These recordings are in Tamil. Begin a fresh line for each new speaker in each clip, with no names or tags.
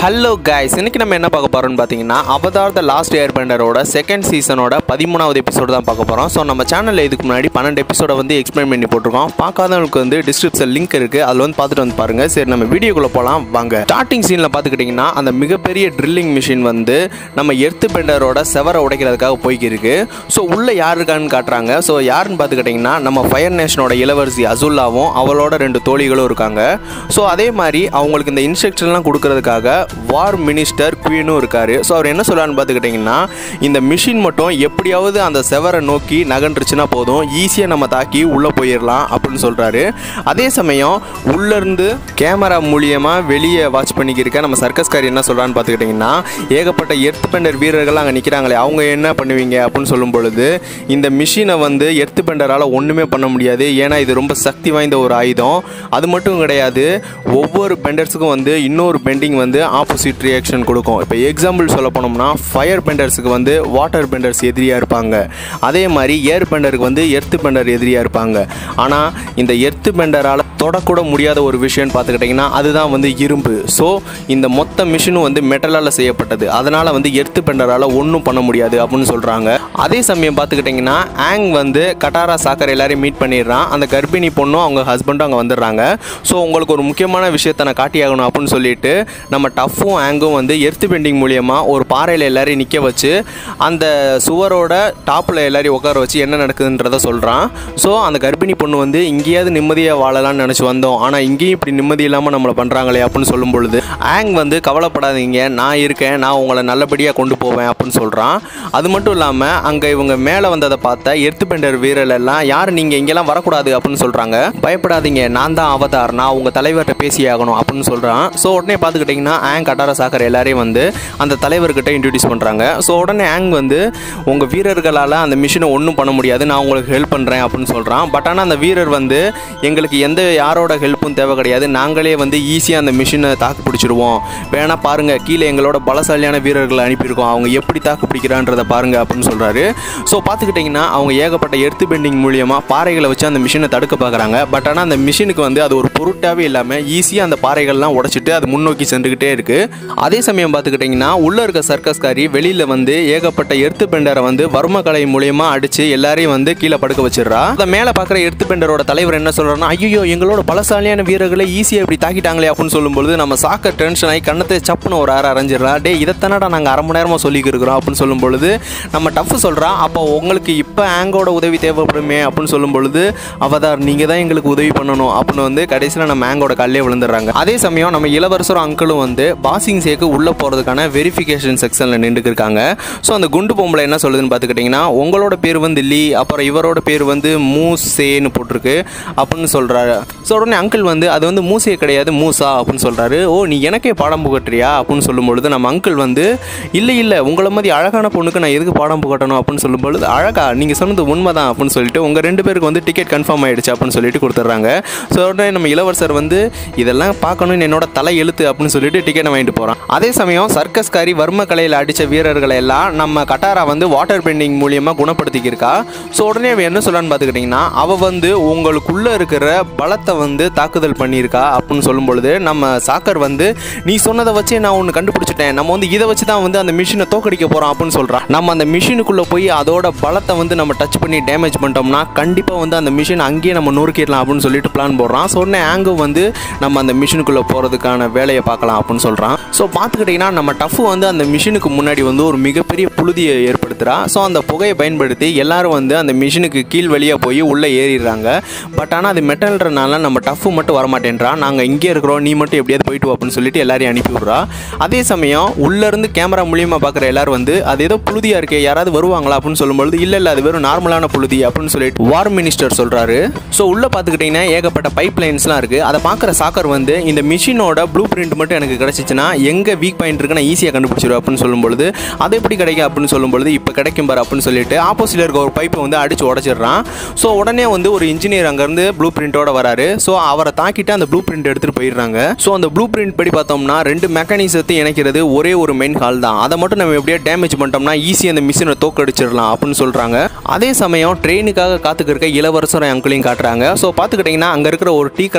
ஹலோ கைஸ் இன்னைக்கு நம்ம என்ன பார்க்க போறோம்னு பார்த்தீங்கன்னா அவதார் த லாஸ்ட் ஏர் பெண்டரோட செகண்ட் சீசனோட பதிமூணாவது எபிசோடு தான் பார்க்க போகிறோம் ஸோ நம்ம சேனலில் இதுக்கு முன்னாடி பன்னெண்டு எபிசோட வந்து எக்ஸ்பிளைன் பண்ணி போட்டிருக்கோம் பார்க்காதவங்களுக்கு வந்து டிஸ்கிரிப்ஷன் லிங்க் இருக்குது அதில் வந்து பார்த்துட்டு வந்து பாருங்க சரி நம்ம வீடியோக்குள்ளே போகலாம் வாங்க ஸ்டார்டிங் சீனில் பார்த்துக்கிட்டிங்கன்னா அந்த மிகப்பெரிய ட்ரில்லிங் மிஷின் வந்து நம்ம எர்த்து பெண்டரோட செவரை உடைக்கிறதுக்காக போய்க்கிருக்கு ஸோ உள்ளே யார் இருக்கான்னு காட்டுறாங்க ஸோ யாருன்னு பார்த்துக்கிட்டிங்கன்னா நம்ம ஃபயர் நேஷனோட இளவரசி அசுல்லாவும் அவளோட ரெண்டு தோழிகளும் இருக்காங்க ஸோ அதே மாதிரி அவங்களுக்கு இந்த இன்ஸ்ட்ரக்ஷன்லாம் கொடுக்கறதுக்காக வார் மினிஸ்டர் குயினும் இருக்காரு ஸோ அவர் என்ன சொல்றான்னு பார்த்துக்கிட்டிங்கன்னா இந்த மிஷின் மட்டும் எப்படியாவது அந்த செவரை நோக்கி நகன்றுச்சுன்னா போதும் ஈஸியாக நம்ம தாக்கி உள்ளே போயிடலாம் அப்படின்னு சொல்கிறாரு அதே சமயம் உள்ளேருந்து கேமரா மூலியமாக வெளியே வாட்ச் பண்ணிக்கிருக்க நம்ம சர்க்கஸ்காரி என்ன சொல்கிறான்னு பார்த்துக்கிட்டிங்கன்னா ஏகப்பட்ட எர்த்து பெண்டர் வீரர்கள் அங்கே நிற்கிறாங்களே அவங்க என்ன பண்ணுவீங்க அப்படின்னு சொல்லும் பொழுது இந்த மிஷினை வந்து எர்த்து பெண்டரால் ஒன்றுமே பண்ண முடியாது ஏன்னா இது ரொம்ப சக்தி வாய்ந்த ஒரு ஆயுதம் அது மட்டும் கிடையாது ஒவ்வொரு பெண்டர்ஸுக்கும் வந்து இன்னொரு பெண்டிங் வந்து ஆப்போசிட் ரியாக்ஷன் கொடுக்கும் இப்போ எக்ஸாம்பிள் சொல்ல போனோம்னா ஃபயர் பெண்டர்ஸுக்கு வந்து வாட்டர் பெண்டர்ஸ் எதிரியாக இருப்பாங்க அதே மாதிரி ஏர் பெண்டருக்கு வந்து எர்த்து பெண்டர் எதிரியாக இருப்பாங்க ஆனால் இந்த எர்த்து பெண்டரால் தொடக்கூட முடியாத ஒரு விஷயம்னு பார்த்துக்கிட்டிங்கன்னா அதுதான் வந்து இரும்பு ஸோ இந்த மொத்த மிஷினும் வந்து மெட்டலால் செய்யப்பட்டது அதனால் வந்து எர்த்து பெண்டரால் ஒன்றும் பண்ண முடியாது அப்படின்னு சொல்கிறாங்க அதே சமயம் பார்த்துக்கிட்டிங்கன்னா ஆங் வந்து கட்டாரா சாக்கர் எல்லாரையும் மீட் பண்ணிடுறான் அந்த கர்ப்பிணி பொண்ணும் அவங்க ஹஸ்பண்டும் அங்கே வந்துடுறாங்க ஸோ உங்களுக்கு ஒரு முக்கியமான விஷயத்தை நான் காட்டியாகணும் அப்படின்னு சொல்லிட்டு நம்ம டஃப்பும் ஆங்கும் வந்து எர்த்து பெண்டிங் மூலியமாக ஒரு பாறையில் எல்லாரையும் நிற்க வச்சு அந்த சுவரோட டாப்பில் எல்லாரையும் உட்கார வச்சு என்ன நடக்குதுன்றத சொல்கிறான் ஸோ அந்த கர்ப்பிணி பொண்ணு வந்து இங்கேயாவது நிம்மதியாக வாழலாம்னு நினச்சி வந்தோம் ஆனால் இங்கேயும் இப்படி நிம்மதி இல்லாமல் நம்மளை பண்ணுறாங்களே அப்படின்னு சொல்லும் பொழுது ஆங் வந்து கவலைப்படாதீங்க நான் இருக்கேன் நான் உங்களை நல்லபடியாக கொண்டு போவேன் அப்படின்னு சொல்கிறான் அது மட்டும் இல்லாமல் அங்கே இவங்க மேலே வந்ததை பார்த்த எர்த்து பெண்டர் வீரர்கள் எல்லாம் யார் நீங்கள் இங்கெல்லாம் வரக்கூடாது அப்படின்னு சொல்கிறாங்க பயப்படாதீங்க நான் தான் அவதார் நான் உங்கள் தலைவர்கிட்ட பேசி ஆகணும் அப்படின்னு சொல்கிறான் ஸோ உடனே பார்த்துக்கிட்டிங்கன்னா ஆங் கட்டார சாக்கர் எல்லாரையும் வந்து அந்த தலைவர்கிட்ட இன்ட்ரடியூஸ் பண்ணுறாங்க ஸோ உடனே ஆங் வந்து உங்கள் வீரர்களால் அந்த மிஷினை ஒன்றும் பண்ண முடியாது நான் உங்களுக்கு ஹெல்ப் பண்ணுறேன் அப்படின்னு சொல்கிறான் பட் ஆனால் அந்த வீரர் வந்து எங்களுக்கு எந்த யாரோட ஹெல்ப்பும் தேவை கிடையாது நாங்களே வந்து ஈஸியாக அந்த மிஷினை தாக்கு பிடிச்சிருவோம் வேணா பாருங்க கீழே எங்களோட பலசாலியான வீரர்களை அனுப்பியிருக்கோம் அவங்க எப்படி தாக்கு பிடிக்கிறான்றதை பாருங்க அப்படின்னு சொல்கிறாரு ஸோ பார்த்துக்கிட்டிங்கன்னா அவங்க ஏகப்பட்ட எர்த்து பெண்டிங் மூலியமாக பாறைகளை வச்சு அந்த மிஷினை தடுக்க பார்க்குறாங்க பட் ஆனால் அந்த மிஷினுக்கு வந்து அது ஒரு பொருட்டாகவே இல்லாமல் ஈஸியாக அந்த பாறைகள்லாம் உடைச்சிட்டு அது முன்னோக்கி சென்றுக்கிட்டே இருக்கு அதே சமயம் பார்த்துக்கிட்டிங்கன்னா உள்ளே இருக்க சர்க்கஸ்காரி வெளியில் வந்து ஏகப்பட்ட எர்த்து பெண்டரை வந்து வர்ம கலை மூலியமா அடிச்சு எல்லாரையும் வந்து கீழே படுக்க வச்சிடுறா அதை மேலே பார்க்குற எர்த்து பெண்டரோட தலைவர் என்ன சொல்றாருன்னா ஐயோ எங்களோட பலசாலியான வீரர்களை ஈஸியாக இப்படி தாக்கிட்டாங்களே அப்படின்னு சொல்லும்பொழுது நம்ம சாக்க டென்ஷன் ஆகி கண்ணத்தை சப்புன்னு ஒரு ஆறு அரைஞ்சிடறா டே இதைத்தானடா நாங்கள் அரை மணி நேரமாக சொல்லிக்கிட்டு இருக்கிறோம் அப்படின்னு சொல்லும் பொழுது நம்ம டஃப் சொல்கிறா அப்போ உங்களுக்கு இப்போ ஆங்கோட உதவி தேவைப்படுமே அப்படின்னு சொல்லும் பொழுது அவதார் நீங்கள் தான் எங்களுக்கு உதவி பண்ணணும் அப்படின்னு வந்து கடைசியில் நம்ம ஆங்கோட கல்லே விழுந்துடுறாங்க அதே சமயம் நம்ம இளவரசரும் அங்கிளும் வந்து பாசிங் சேக்கு உள்ளே போகிறதுக்கான வெரிஃபிகேஷன் செக்ஷனில் நின்றுக்கு இருக்காங்க ஸோ அந்த குண்டு பொம்பளை என்ன சொல்லுதுன்னு பார்த்துக்கிட்டிங்கன்னா உங்களோட பேர் வந்து லீ அப்புறம் இவரோட பேர் வந்து மூசேன்னு போட்டிருக்கு அப்படின்னு சொல்கிறாரு ஸோ உடனே அங்கிள் வந்து அது வந்து மூசே கிடையாது மூசா அப்படின்னு சொல்கிறாரு ஓ நீ எனக்கே பாடம் புகட்டுறியா அப்படின்னு சொல்லும் பொழுது நம்ம அங்கிள் வந்து இல்லை இல்லை உங்களை மாதிரி அழகான பொண்ணுக்கு நான் எதுக்கு பாடம் புகட்டணும் அப்படின்னு சொல்லும் பொழுது அழகா நீங்கள் சொன்னது உண்மைதான் அப்படின்னு சொல்லிட்டு உங்கள் ரெண்டு பேருக்கு வந்து டிக்கெட் கன்ஃபார்ம் ஆயிடுச்சு அப்படின்னு சொல்லிட்டு கொடுத்துட்றாங்க ஸோ உடனே நம்ம இளவரசர் வந்து இதெல்லாம் பார்க்கணும்னு என்னோட தலை எழுத்து அப்படின்னு சொல்லிட்டு டிக்கெட்டை வாங்கிட்டு போகிறான் அதே சமயம் சர்க்கஸ்காரி வர்ம கலையில் அடித்த வீரர்களை எல்லாம் நம்ம கட்டாரா வந்து வாட்டர் பெண்டிங் மூலியமாக குணப்படுத்திக்கிருக்கா ஸோ உடனே அவன் என்ன சொல்கிறான்னு பார்த்துக்கிட்டிங்கன்னா அவள் வந்து உங்களுக்குள்ளே இருக்கிற பலத்தை வந்து தாக்குதல் பண்ணியிருக்கா அப்படின்னு சொல்லும் பொழுது நம்ம சாக்கர் வந்து நீ சொன்னதை வச்சே நான் ஒன்று கண்டுபிடிச்சிட்டேன் நம்ம வந்து இதை வச்சு தான் வந்து அந்த மிஷினை தோக்கடிக்க போகிறோம் அப்படின்னு சொல்கிறான் நம்ம அந்த மிஷினுக்குள்ளே போய் அதோட பலத்தை வந்து நம்ம டச் பண்ணி டேமேஜ் பண்ணிட்டோம்னா கண்டிப்பாக வந்து அந்த மிஷின் அங்கேயே நம்ம நொறுக்கிடலாம் அப்படின்னு சொல்லிட்டு பிளான் போடுறான் ஸோ உடனே ஆங்கும் வந்து நம்ம அந்த மிஷினுக்குள்ளே போகிறதுக்கான வேலையை பார்க்கலாம் அப்படின்னு சொல்கிறான் ஸோ பார்த்துக்கிட்டிங்கன்னா நம்ம டஃப் வந்து அந்த மிஷினுக்கு முன்னாடி வந்து ஒரு மிகப்பெரிய புழுதியை ஏற்படுத்துகிறா ஸோ அந்த புகையை பயன்படுத்தி எல்லாரும் வந்து அந்த மிஷினுக்கு கீழ் வழியாக போய் உள்ளே ஏறிடுறாங்க பட் ஆனால் அது மெட்டல்ன்றனால நம்ம டஃப் மட்டும் வரமாட்டேன்றா நாங்கள் இங்கே இருக்கிறோம் நீ மட்டும் எப்படியாவது போயிட்டு வா அப்படின்னு சொல்லிட்டு எல்லாரையும் அனுப்பி விட்றா அதே சமயம் உள்ளேருந்து கேமரா மூலியமாக பார்க்குற எல்லாரும் வந்து அது ஏதோ புழுதியாக இருக்கே யாராவது வருவாங்களா அப்படின்னு சொல்லும்பொழுது இல்லை இல்லை அது வெறும் நார்மலான புழுதி அப்படின்னு சொல்லிட்டு வார் மினிஸ்டர் சொல்கிறாரு ஸோ உள்ளே பார்த்துக்கிட்டிங்கன்னா ஏகப்பட்ட பைப் லைன்ஸ்லாம் இருக்குது அதை பார்க்குற சாக்கர் வந்து இந்த மிஷினோட ப்ளூ பிரிண்ட் மட்டும் எனக்கு கிடச்சிச்சின்னா எங்கே வீக் பாயிண்ட் இருக்கு நான் ஈஸியாக கண்டுபிடிச்சிருவேன் அப்படின்னு சொல்லும்பொழுது அது எப்படி கிடைக்கும் அப்படின்னு சொல்லும்பொழுது இப்போ கிடைக்கும் பாரு அப்படின்னு சொல்லிட்டு ஆப்போசிட்டில் இருக்க ஒரு பைப்பை வந்து அடிச்சு உடச்சிடுறான் ஸோ உடனே வந்து ஒரு இன்ஜினியர் அங்கேருந்து ப்ளூ பிரிண்டோட வராரு ஸோ அவரை தாக்கிட்டு அந்த ப்ளூ பிரிண்ட் எடுத்துகிட்டு போயிடுறாங்க ஸோ அந்த ப்ளூ பிரிண்ட் படி பார்த்தோம்னா ரெண்டு மெக்கானிசத்தை இணைக்கிறது ஒரே ஒரு மெயின் ஹால் தான் அதை மட்டும் நம்ம எப்படியா டேமேஜ் பண்ணிட்டோம்னா ஈஸியாக அந்த மிஷினை தோக்கடிச்சிடலாம் அப்படின்னு சொல்கிறாங்க அதே சமயம் ட்ரெயினுக்காக காத்துக்கு இருக்க இளவரசர் அங்கிளையும் காட்டுறாங்க ஸோ பார்த்துக்கிட்டிங்கன்னா அங்கே இருக்கிற ஒரு டீ கடை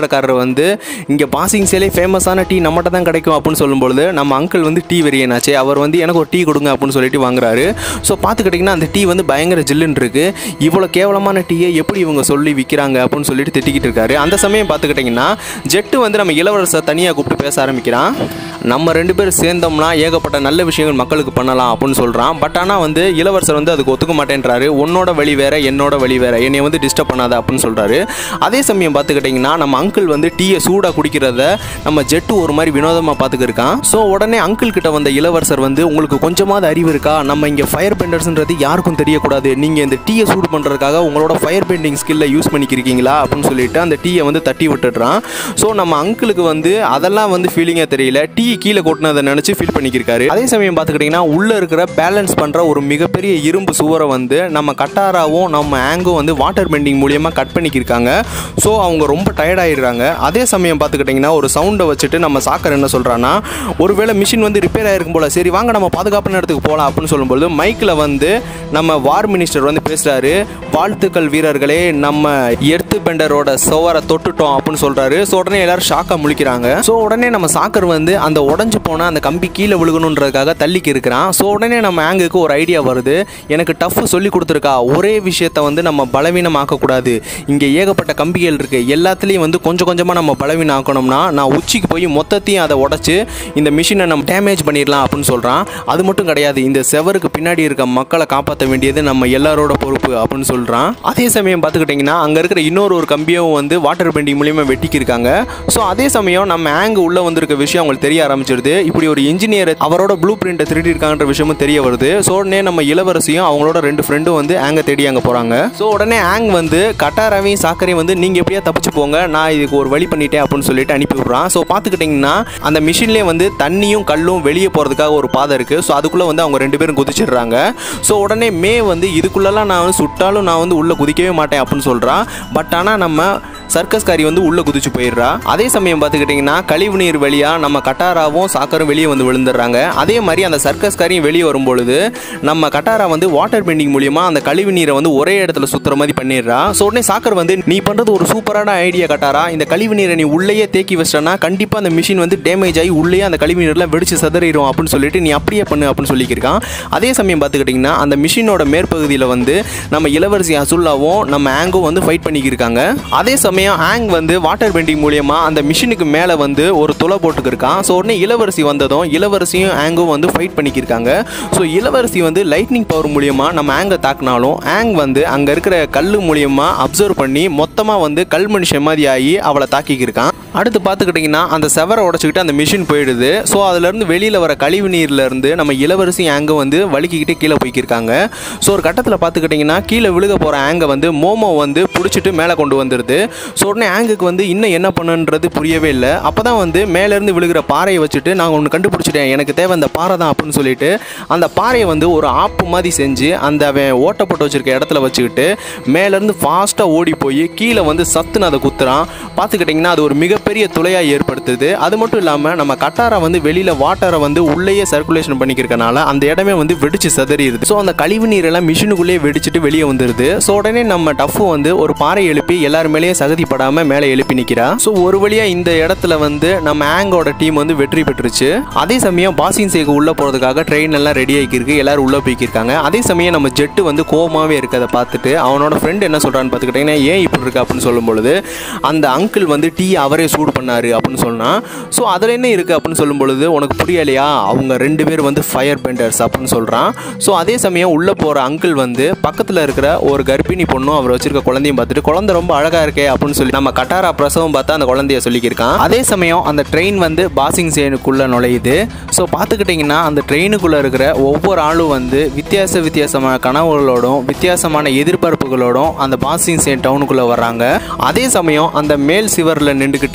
கடைக்காரர் வந்து இங்கே பாசிங் சேலே ஃபேமஸான டீ நம்மகிட்ட தான் கிடைக்கும் அப்படின்னு சொல்லும்பொழுது நம்ம அங்கிள் வந்து டீ வெறியனாச்சே அவர் வந்து எனக்கு ஒரு டீ கொடுங்க அப்படின்னு சொல்லிட்டு வாங்குறாரு ஸோ பார்த்துக்கிட்டிங்கன்னா அந்த டீ வந்து பயங்கர ஜில்லுன்னு இருக்கு இவ்வளோ கேவலமான டீயை எப்படி இவங்க சொல்லி விற்கிறாங்க அப்படின்னு சொல்லிட்டு திட்டிக்கிட்டு இருக்காரு அந்த சமயம் பார்த்துக்கிட்டிங்கன்னா ஜெட்டு வந்து நம்ம இளவரசர் தனியாக கூப்பிட்டு பேச ஆரம்பிக்கிறான் நம்ம ரெண்டு பேரும் சேர்ந்தோம்னா ஏகப்பட்ட நல்ல விஷயங்கள் மக்களுக்கு பண்ணலாம் அப்படின்னு சொல்கிறான் பட் ஆனால் வந்து இளவரசர் வந்து அதுக்கு ஒத்துக்க மாட்டேன்றாரு உன்னோட வழி வேற என்னோட வழி வேற என்னை வந்து டிஸ்டர்ப் பண்ணாத அப்படின்னு சொல்கிறாரு அதே சமயம் பார்த்துக்கிட்டிங்கன்னா நம்ம அங்கிள் வந்து டீயை சூடாக குடிக்கிறத நம்ம ஜெட்டு ஒரு மாதிரி வினோதமாக பார்த்துக்கிருக்கான் ஸோ உடனே அங்கிள் கிட்ட வந்த இளவரசர் வந்து உங்களுக்கு கொஞ்சமாவது அறிவு இருக்கா நம்ம இங்கே ஃபயர் பெண்டர்ஸ்ன்றது யாருக்கும் தெரியக்கூடாது நீங்கள் இந்த டீயை சூடு பண்ணுறதுக்காக உங்களோட ஃபயர் பெண்டிங் ஸ்கில்லை யூஸ் பண்ணிக்கிறீங்களா அப்படின்னு சொல்லிட்டு அந்த டீயை வந்து தட்டி விட்டுடுறான் ஸோ நம்ம அங்கிளுக்கு வந்து அதெல்லாம் வந்து ஃபீலிங்காக தெரியல டீ கீழே கொட்டினதை நினச்சி ஃபீல் பண்ணிக்கிருக்காரு அதே சமயம் பார்த்துக்கிட்டிங்கன்னா உள்ளே இருக்கிற பேலன்ஸ் பண்ணுற ஒரு மிகப்பெரிய இரும்பு சுவரை வந்து நம்ம கட்டாராவும் நம்ம ஆங்கும் வந்து வாட்டர் பெண்டிங் மூலியமாக கட் பண்ணிக்கிருக்காங்க ஸோ அவங்க ரொம்ப டயர்டாயிடுறாங்க அதே சமயம் பார்த்துக்கிட்டிங்கன்னா ஒரு சவுண்டை வச்சுட்டு நம்ம சாக்கர் என்ன சொல்கிறான்னா ஒருவேளை மிஷின் வந்து ரிப்பேர் ஆயிருக்கும் போல சரி வாங்க நம்ம பாதுகாப்பான இடத்துக்கு போகலாம் அப்படின்னு சொல்லும்போது மைக்கில் வந்து நம்ம வார் மினிஸ்டர் வந்து பேசுகிறாரு வாழ்த்துக்கள் வீரர்களே நம்ம எர்த்து பெண்டரோட சுவரை தொட்டுட்டோம் அப்படின்னு சொல்கிறாரு ஸோ உடனே எல்லாரும் ஷாக்காக முழிக்கிறாங்க ஸோ உடனே நம்ம சாக்கர் வந்து அந்த உடஞ்சு போன அந்த கம்பி கீழே விழுகணுன்றதுக்காக தள்ளிக்கு இருக்கிறான் ஸோ உடனே நம்ம ஆங்குக்கு ஒரு ஐடியா வருது எனக்கு டஃப் சொல்லி கொடுத்துருக்கா ஒரே விஷயத்த வந்து நம்ம பலவீனமாக்கக்கூடாது இங்கே ஏகப்பட்ட கம்பிகள் இருக்குது எல்லாத்துலேயும் வந்து கொஞ்சம் கொஞ்சமாக நம்ம பலவீனம் ஆக்கணும்னா நான் உச்சிக்கு போய் மொத்தத்தையும் அதை உடச்சி இந்த மிஷினை நம்ம டேமேஜ் பண்ணிடலாம் அப்படின்னு சொல்கிறான் அது மட்டும் கிடையாது இந்த செவருக்கு பின்னாடி இருக்க மக்களை காப்பாற்ற வேண்டியது நம்ம எல்லாரோட பொறுப்பு அப்படின்னு சொல்கிறான் அதே சமயம் பார்த்துக்கிட்டிங்கன்னா அங்கே இருக்கிற இன்னொரு ஒரு கம்பியும் வந்து வாட்டர் பெண்டிங் மூலியமாக வெட்டிக்கிருக்காங்க ஸோ அதே சமயம் நம்ம ஆங் உள்ளே வந்திருக்க விஷயம் அவங்களுக்கு தெரிய ஆரம்பிச்சிருது இப்படி ஒரு இன்ஜினியர் அவரோட ப்ளூ பிரிண்ட்டை திருடி இருக்காங்கன்ற விஷயமும் தெரிய வருது ஸோ உடனே நம்ம இளவரசியும் அவங்களோட ரெண்டு ஃப்ரெண்டும் வந்து ஆங்கை தேடி அங்கே போகிறாங்க ஸோ உடனே ஆங் வந்து கட்டாராவையும் சாக்கரையும் வந்து நீங்கள் எப்படியா தப்பிச்சு போங்க நான் இதுக்கு ஒரு வழி பண்ணிட்டேன் அப்படின்னு சொல்லிட்டு அனுப்பி விட்றான் ஸோ பார்த்துக்கிட்டிங்கன்னா அந்த மிஷின்லேயே வந்து தண்ணியும் கல்லும் வெளியே போகிறதுக்காக ஒரு பாதை இருக்குது ஸோ அதுக்குள்ளே வந்து அவங்க ரெண்டு பேரும் குதிச்சிடுறாங்க ஸோ உடனே மே வந்து இதுக்குள்ளெல்லாம் நான் வந்து சுட்டாலும் நான் வந்து உள்ளே குதிக்கவே மாட்டேன் அப்படின்னு சொல்கிறான் பட் ஆனால் நம்ம சர்க்கஸ்காரி வந்து உள்ளே குதிச்சு போயிடுறா அதே சமயம் பார்த்துக்கிட்டிங்கன்னா கழிவு நீர் வழியாக நம்ம கட்டாராவும் சாக்கரும் வெளியே வந்து விழுந்துடுறாங்க அதே மாதிரி அந்த சர்க்கஸ்காரியும் வெளியே வரும்பொழுது நம்ம கட்டாரா வந்து வாட்டர் பெண்டிங் மூலியமாக அந்த கழிவு நீரை வந்து ஒரே இடத்துல சுற்றுற மாதிரி பண்ணிடுறா ஸோ உடனே சாக்கர் வந்து நீ பண்ணுறது ஒரு சூப்பரான ஐடியா கட்டாரா இந்த கழிவு நீரை நீ உள்ளேயே தேக்கி வச்சிட்டனா கண்டிப்பாக அந்த மிஷின் வந்து டேமேஜ் ஆகி உள்ளேயே அந்த கழிவு நீர்லாம் வெடிச்சு சதறிடும் அப்படின்னு சொல்லிட்டு நீ அப்படியே பண்ணு அப்படின்னு சொல்லியிருக்கான் அதே சமயம் பார்த்துக்கிட்டிங்கன்னா அந்த மிஷினோட மேற்பகுதியில் வந்து நம்ம இளவரசி அசுல்லாவும் நம்ம ஆங்கும் வந்து ஃபைட் பண்ணிக்கிருக்காங்க அதே சமயம் ஆங் வந்து வாட்டர் பெண்டிங் மூலியமா அந்த மிஷினுக்கு மேலே வந்து ஒரு துளை போட்டுக்கிருக்கான் ஸோ உடனே இளவரசி வந்ததும் இளவரசியும் ஆங்கும் வந்து ஃபைட் பண்ணிக்கிருக்காங்க ஸோ இளவரசி வந்து லைட்னிங் பவர் மூலியமா நம்ம ஆங்கை தாக்குனாலும் ஆங் வந்து அங்கே இருக்கிற கல் மூலியமா அப்சர்வ் பண்ணி மொத்தமாக வந்து கல் மனுஷன் மாதிரி ஆகி அவளை தாக்கிக்கிருக்கான் அடுத்து பார்த்துக்கிட்டிங்கன்னா அந்த செவரை உடச்சிக்கிட்டு அந்த மிஷின் போயிடுது ஸோ அதுலேருந்து வெளியில் வர கழிவு நீர்லேருந்து நம்ம இளவரசி ஆங்கை வந்து வலிக்கிக்கிட்டே கீழே போய்க்கிருக்காங்க ஸோ ஒரு கட்டத்தில் பார்த்துக்கிட்டிங்கன்னா கீழே விழுக போகிற ஆங்கை வந்து மோமோ வந்து பிடிச்சிட்டு மேலே கொண்டு வந்துடுது ஸோ உடனே ஆங்குக்கு வந்து இன்னும் என்ன பண்ணுன்றது புரியவே இல்லை அப்போ தான் வந்து மேலேருந்து விழுகிற பாறையை வச்சுட்டு நான் ஒன்று கண்டுபிடிச்சிட்டேன் எனக்கு தேவை அந்த பாறை தான் அப்படின்னு சொல்லிட்டு அந்த பாறையை வந்து ஒரு ஆப்பு மாதிரி செஞ்சு அந்த அவன் ஓட்ட போட்டு வச்சிருக்க இடத்துல வச்சுக்கிட்டு மேலேருந்து ஃபாஸ்ட்டாக ஓடி போய் கீழே வந்து சத்துன்னு அதை குத்துறான் பார்த்துக்கிட்டிங்கன்னா அது ஒரு மிகப்பெரிய துளையாக ஏற்படுத்துது அது மட்டும் இல்லாமல் நம்ம கட்டாரை வந்து வெளியில் வாட்டரை வந்து உள்ளேயே சர்க்குலேஷன் பண்ணிக்கிறதுனால அந்த இடமே வந்து வெடிச்சு சதறிடுது ஸோ அந்த கழிவு நீரெல்லாம் மிஷினுக்குள்ளேயே வெடிச்சிட்டு வெளியே வந்துடுது ஸோ உடனே நம்ம டஃப்பு வந்து ஒரு பாறை எழுப்பி எல்லாரும் மேலேயே சகதிப்படாமல் மேலே எழுப்பி நிற்கிறா ஸோ ஒரு வழியாக இந்த இடத்துல வந்து நம்ம ஆங்கோட டீம் வந்து வெற்றி பெற்றுச்சு அதே சமயம் பாசிங் சேக்கு உள்ளே போகிறதுக்காக ட்ரெயின் எல்லாம் ரெடி ஆகிருக்கு எல்லாரும் உள்ளே போய்க்கிருக்காங்க அதே சமயம் நம்ம ஜெட்டு வந்து கோவமாகவே இருக்கதை பார்த்துட்டு அவனோட ஃப்ரெண்ட் என்ன சொல்கிறான்னு பார்த்துக்கிட்டிங்கன்னா ஏன் இப்படி இருக்கு அப்படின்னு சொல்லும் பொழுது அந்த அங்கிள் வந்து டீ அவரே சூடு பண்ணாரு அப்படின்னு சொன்னான் ஸோ அதில் என்ன இருக்குது அப்படின்னு சொல்லும் பொழுது உனக்கு புரியலையா அவங்க ரெண்டு பேர் வந்து ஃபயர் பெண்டர்ஸ் அப்படின்னு சொல்கிறான் ஸோ அதே சமயம் உள்ளே போகிற அங்கிள் வந்து பக்கத்தில் இருக்கிற ஒரு கர்ப்பிணி பொண்ணும் அவர் வச்சிருக்க குழந்தையும் பார்த்துட்டு குழந்தை ரொம்ப அழகாக இருக்கே அப்படின்னு சொல்லி நம்ம கட்டாரா பிரசவம் பார்த்தா அந்த குழந்தைய சொல்லிக்கிருக்கான் அதே சமயம் அந்த ட்ரெயின் வந்து பாசிங் சேனுக்குள்ளே நுழையுது ஸோ பார்த்துக்கிட்டிங்கன்னா அந்த ட்ரெயினுக்குள்ளே இருக்கிற ஒவ்வொரு ஆளும் வந்து வித்தியாச வித்தியாசமான கனவுகளோடும் வித்தியாசமான எதிர்பார்ப்புகளோடும் அந்த பாசிங் சேன் டவுனுக்குள்ளே வர்றாங்க அதே சமயம் அந்த மேல் சிவரில் நின்றுக்கிட்டு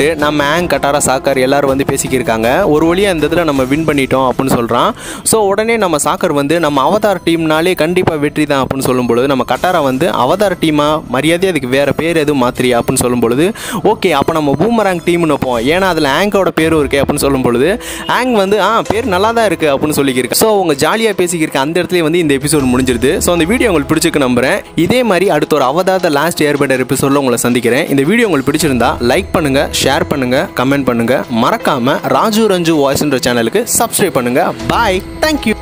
வந்து நம்ம ஆங் கட்டாரா சாக்கர் எல்லாரும் வந்து பேசிக்கிருக்காங்க ஒரு வழியாக இந்த இதில் நம்ம வின் பண்ணிட்டோம் அப்படின்னு சொல்கிறான் ஸோ உடனே நம்ம சாக்கர் வந்து நம்ம அவதார் டீம்னாலே கண்டிப்பாக வெற்றி தான் அப்படின்னு சொல்லும் பொழுது நம்ம கட்டாரா வந்து அவதார் டீமாக மரியாதை அதுக்கு வேறு பேர் எதுவும் மாத்திரியா அப்படின்னு சொல்லும் பொழுது ஓகே அப்போ நம்ம பூமராங் டீம்னு வைப்போம் ஏன்னா அதில் ஆங்கோட பேரும் இருக்கே அப்படின்னு சொல்லும் பொழுது ஆங் வந்து ஆ பேர் நல்லா தான் இருக்குது அப்படின்னு சொல்லிக்கிருக்கு ஸோ அவங்க ஜாலியாக பேசிக்கிருக்க அந்த இடத்துல வந்து இந்த எபிசோட் முடிஞ்சிருது ஸோ அந்த வீடியோ உங்களுக்கு பிடிச்சிருக்கு நம்புறேன் இதே மாதிரி அடுத்த ஒரு அவதாத லாஸ்ட் ஏர்பெண்டர் எபிசோடில் உங்களை சந்திக்கிறேன் இந்த வீடியோ உங்களுக்கு பிடிச்சிருந்தா லைக் பண்ணுங்க ஷேர் பண்ணுங்க கமெண்ட் பண்ணுங்க மறக்காம ராஜு ரஞ்சு வாய்ஸ்ன்ற சேனலுக்கு சப்ஸ்கிரைப் பண்ணுங்க பாய் தேங்க்யூ